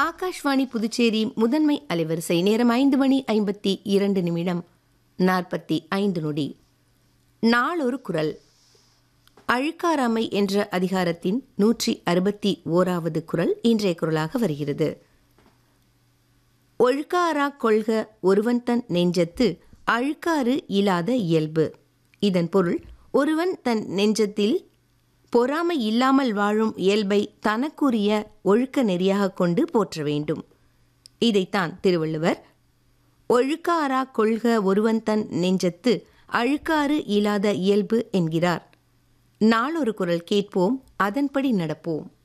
ஆகாஷ்வாணி புதுச்சேரி முதன்மை அலைவரிசை நேரம் ஐந்து மணி ஐம்பத்தி இரண்டு நிமிடம் நாற்பத்தி ஐந்து நொடி நாளொரு குரல் அழுக்காராமை என்ற அதிகாரத்தின் நூற்றி அறுபத்தி ஓராவது குரல் இன்றைய குரலாக வருகிறது ஒழுக்காரா கொள்க ஒருவன் தன் நெஞ்சத்து அழுக்காறு இல்லாத இயல்பு இதன் பொருள் ஒருவன் தன் நெஞ்சத்தில் பொறாமை இல்லாமல் வாழும் இயல்பை தனக்குரிய ஒழுக்க நெறியாக கொண்டு போற்ற வேண்டும் இதைத்தான் திருவள்ளுவர் ஒழுக்காரா கொள்க ஒருவன் தன் நெஞ்சத்து அழுக்காறு இல்லாத இயல்பு என்கிறார் நாளொரு குரல் கேட்போம் அதன்படி நடப்போம்